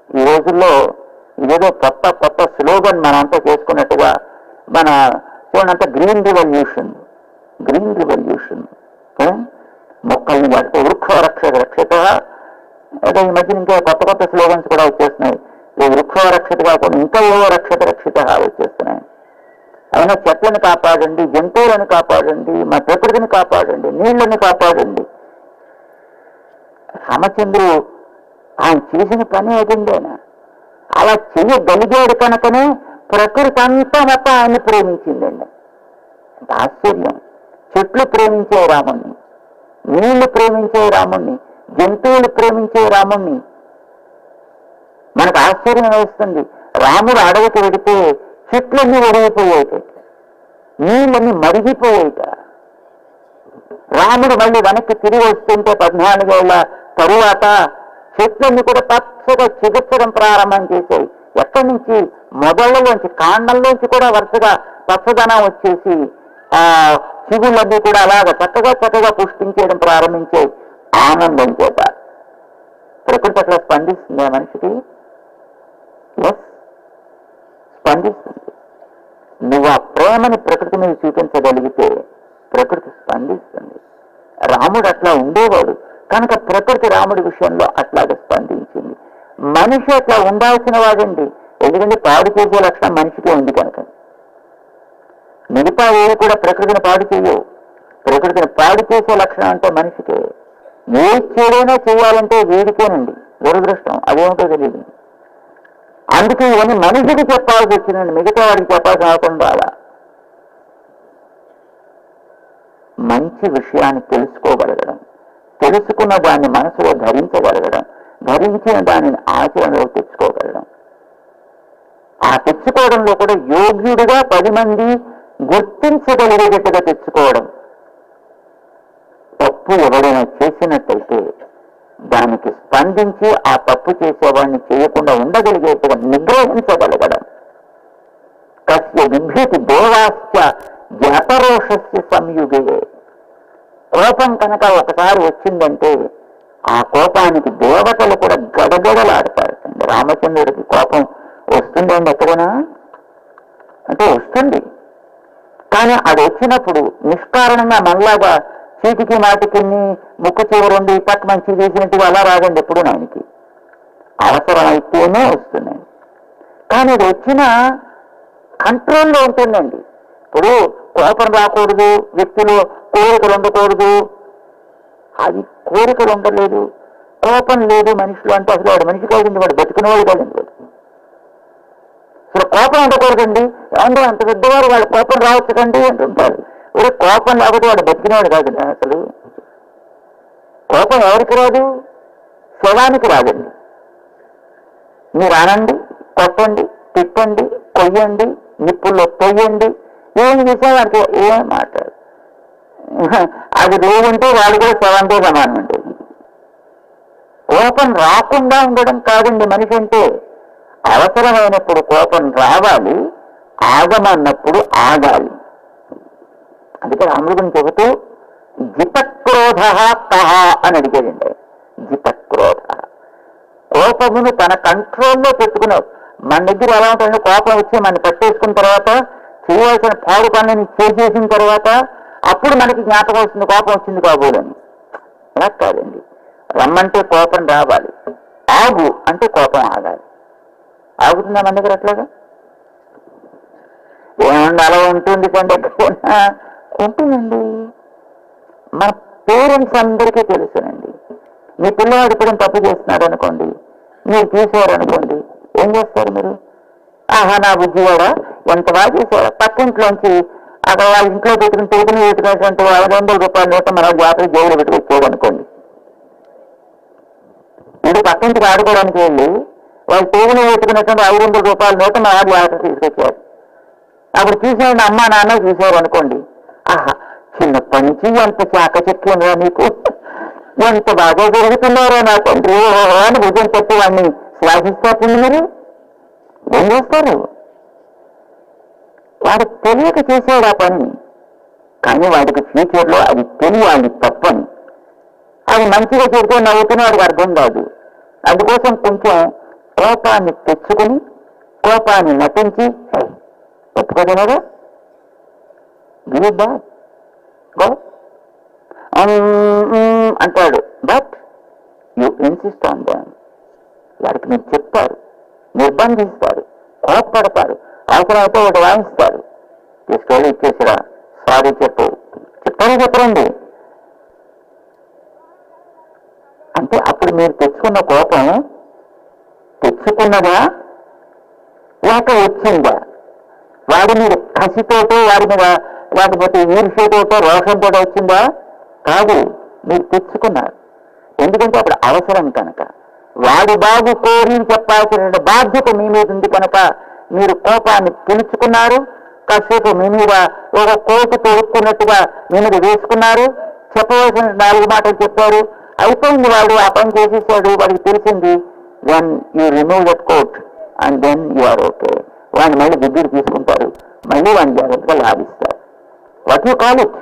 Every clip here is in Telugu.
ఈ రోజుల్లో ఇదేదో కొత్త కొత్త స్లోగన్ మనంతా చేసుకున్నట్టుగా మన చూడండి అంత గ్రీన్ రివల్యూషన్ గ్రీన్ రివల్యూషన్ మొక్కల్ని వాటితో వృక్ష రక్షక రక్షిత అదే ఈ మధ్యన ఇంకా కొత్త కొత్త స్లోగన్స్ కూడా వచ్చేస్తున్నాయి ఈ వృక్ష రక్షిత కాకుండా ఇంకా ఏవో రక్షిత రక్షిత వచ్చేస్తున్నాయి అయినా చెట్లను కాపాడండి జంతువులను కాపాడండి మా ప్రకృతిని కాపాడండి నీళ్లను కాపాడండి రామచంద్రుడు ఆయన చేసిన పని అదండి ఆయన అలా చెయ్యగలిగాడు కనుకనే ప్రకృతి అంతా మొత్తం ఆయన్ని ప్రేమించిందండి అంత ఆశ్చర్యం చెట్లు ప్రేమించే రాముణ్ణి నీళ్లు ప్రేమించే రాముణ్ణి జంతువులు ప్రేమించే రాముణ్ణి మనకు ఆశ్చర్యం వేస్తుంది రాముడు అడవికి వెడితే చెట్లన్నీ ఒడిగిపోయాయిట నీళ్ళన్నీ మరిగిపోయాయిట రాముడు మళ్ళీ వెనక్కి తిరిగి వస్తుంటే పద్నాలుగేళ్ల తరువాత చెట్లన్నీ కూడా పచ్చగా చిగుర్చడం ప్రారంభం చేశాయి ఎక్కడి నుంచి మొదళ్ళలోంచి కాండంలోంచి కూడా వరుసగా పచ్చదనం వచ్చేసి ఆ చిగుళ్ళన్నీ కూడా అలాగ చక్కగా చక్కగా పుష్పించేయడం ప్రారంభించాయి ఆనందం చేత ప్రకృతి అట్లా స్పందిస్తుంది ఆ మనిషికి ఎస్ స్పందిస్తుంది నువ్వు ఆ ప్రేమని ప్రకృతి మీద చూపించగలిగితే ప్రకృతి స్పందిస్తుంది రాముడు అట్లా ఉండేవాడు కనుక ప్రకృతి రాముడి విషయంలో అట్లాగే స్పందించింది మనిషి అట్లా ఉండాల్సిన వాడండి ఎందుకంటే పాడు చేసే లక్షణం మనిషికే ఉంది కనుక మిగతా ఏవి కూడా ప్రకృతిని పాడు చేయవు ప్రకృతిని పాడు చేసే లక్షణం అంటే మనిషికే ఏ చెడైనా చేయాలంటే వీడికేనండి దురదృష్టం అదేమిటో తెలియదు అందుకే ఇవన్నీ మనిషికి చెప్పాల్సి వచ్చిందండి మిగతా వాడికి చెప్పాల్సిన అవసరం రాలా మంచి విషయాన్ని తెలుసుకోగలగడం తెలుసుకున్న దాన్ని మనసులో ధరించగలగడం ధరించిన దానిని ఆచరణలో తెచ్చుకోగలగడం ఆ తెచ్చుకోవడంలో కూడా యోగ్యుడిగా పది మంది గుర్తించగలిగేటట్టుగా తెచ్చుకోవడం తప్పు ఎవరైనా చేసినట్టయితే దానికి స్పందించి ఆ తప్పు చేసేవాడిని చేయకుండా ఉండగలిగేట్టుగా నిగ్రహించగలగడం కస్య విభ్యతి దేవాశ్చ జపరోషస్య సంయుగే కోపం కనుక ఒకసారి వచ్చిందంటే ఆ కోపానికి దేవతలు కూడా గడగడలాడతారు రామచంద్రుడికి కోపం వస్తుందండి ఎక్కడైనా అంటే వస్తుంది కానీ అది వచ్చినప్పుడు నిష్కారణంగా మనలాగా చీటికి మాటికి ముక్కు చివరుండి పక్క మంచి చేసినట్టుగా అలా రాదండి ఎప్పుడు ఆయనకి అవసరమైతేనే వస్తున్నాయి కానీ అది వచ్చిన కంట్రోల్లో ఉంటుందండి ఇప్పుడు కోపం రాకూడదు వ్యక్తిలో కోరికలు ఉండకూడదు అది కోరికలు ఉండలేదు కోపం లేదు మనిషిలో అంటే అసలు వాడు మనిషి కాదండి వాడు బతికినవాడు కాదండి వాడు అసలు కోపం ఉండకూడదండి ఏమంటే అంత పెద్దవారు వాళ్ళ కోపం రావచ్చు కండి అంటుంటారు ఒరే కోపం లేకపోతే వాడు బతికినవాడు కాదండి అసలు కోపం ఎవరికి రాదు శవానికి రాదండి మీరు అనండి కొట్టండి తిట్టండి కొయ్యండి నిప్పుల్లో తొయ్యండి ఏం చేసేవాడికి ఏం మాట్లాడు అది లేదంటే వాడు కూడా శవంతో సమానం అంటే కోపం రాకుండా ఉండడం కాదండి మనిషి అంటే అవసరమైనప్పుడు కోపం రావాలి ఆగమన్నప్పుడు ఆగాలి అందుకే రాముడిని చెబుతూ జితక్రోధ కహ అని అడిగాడండి జితక్రోధ కోపమును తన కంట్రోల్లో పెట్టుకున్నావు మన దగ్గర ఎలా ఉంటుంది కోపం వచ్చి మన పట్టేసుకున్న తర్వాత చేయవలసిన పాడు పనులని చేసేసిన తర్వాత అప్పుడు మనకి జ్ఞాపకం వస్తుంది కోపం వచ్చింది కాబోలని అలా కాదండి రమ్మంటే కోపం రావాలి ఆగు అంటే కోపం ఆగాలి ఆగుతుందా మన దగ్గర అట్లాగా ఏమన్నా అలా ఉంటుంది కంటే ఎక్కడైనా ఉంటుందండి మన పేరెంట్స్ అందరికీ తెలుసునండి మీ పిల్లవాడు ఇప్పుడు తప్పు చేస్తున్నాడు అనుకోండి మీరు చూసారు అనుకోండి ఏం చేస్తారు మీరు ఆహా నా బుద్ధివాడా ఎంత బాగా చేశారా పక్కింట్లోంచి అక్కడ వాళ్ళ ఇంట్లో పెట్టుకుని టేబుల్ పెట్టుకున్నటువంటి ఐదు వందల రూపాయల నోట మన జాతర జైలు పెట్టుకొచ్చేది అనుకోండి ఇది పక్కింటికి ఆడుకోవడానికి వెళ్ళి వాళ్ళు టేబుల్ పెట్టుకున్నటువంటి ఐదు వందల రూపాయల నోట మన ఆడి జాతర తీసుకొచ్చారు అప్పుడు చూసాడు అమ్మ నాన్న చూసారు అనుకోండి ఆహా చిన్నప్పటి నుంచి ఎంత చాకచక్యంగా నీకు ఎంత బాగా జరుగుతున్నారో నా తండ్రి ఓ అని భుజం పెట్టి వాడిని శ్లాఘిస్తారు మీరు ఏం చేస్తారు వాడు తెలియక చేశాడు ఆ పని కానీ వాడికి ఫ్యూచర్లో అది తెలియాలి తప్పని అది మంచిగా చెబితే నవ్వుతున్న వాడికి అర్థం కాదు అందుకోసం కొంచెం కోపాన్ని తెచ్చుకుని కోపాన్ని నటించి "హే, ఒప్పుకోదనగా గివ్ బ్యాక్ గో అంటాడు బట్ యు ఇన్సిస్ట్ ఆన్ దాన్ వాడికి మీరు చెప్తారు నిర్బంధిస్తారు కోప్పడతారు అవసరమైతే ఒకటి వాయిస్తారు తీసుకెళ్ళి ఇచ్చేసిరా సారీ చెప్పు చెప్తారా చెప్పరండి అంటే అప్పుడు మీరు తెచ్చుకున్న కోపం తెచ్చుకున్నదా లేక వచ్చిందా వాడి మీద కసితోటో వాడి మీద లేకపోతే ఈర్ష్యతోటో రోషంతో వచ్చిందా కాదు మీరు తెచ్చుకున్నారు ఎందుకంటే అప్పుడు అవసరం కనుక వాడి బాగు కోరి చెప్పాల్సిన బాధ్యత మీ మీద ఉంది కనుక మీరు కోపాన్ని పిలుచుకున్నారు కాసేపు మీ మీద ఒక కోపు తొడుక్కున్నట్టుగా మీ మీద వేసుకున్నారు చెప్పవలసిన నాలుగు మాటలు చెప్పారు అయిపోయింది వాడు ఆ పని చేసేసాడు వాడికి తెలిసింది then you remove that coat and then you are okay వాడిని మళ్ళీ దగ్గర తీసుకుంటారు మళ్ళీ వాడిని జాగ్రత్తగా లాభిస్తారు వాట్ యూ కాల్ ఇట్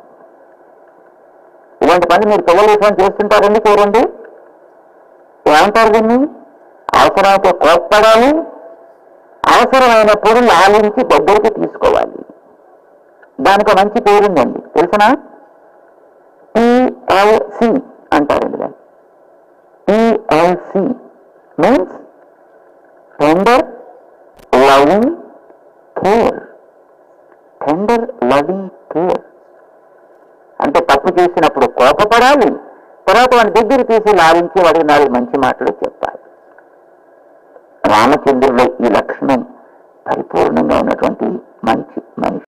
ఇలాంటి పని మీరు పిల్లలు చేస్తుంటారండి చూడండి ఏమంటారు దీన్ని అవసరమైతే కోప్పడాలి అవసరమైనప్పుడు లాలించి దగ్గరికి తీసుకోవాలి దానికి ఒక మంచి పేరుందండి తెలుసునా టిఎల్సి అంటారండి దాన్ని TLC means tender loving care tender loving care అంటే తప్పు చేసినప్పుడు కోపపడాలి తర్వాత వాడి దగ్గర తీసి లాలించి వాడికి నాలుగు మంచి మాటలు చెప్పాలి రామచంద్రుడు ఈ లక్షణం పరిపూర్ణంగా ఉన్నటువంటి మంచి మనిషి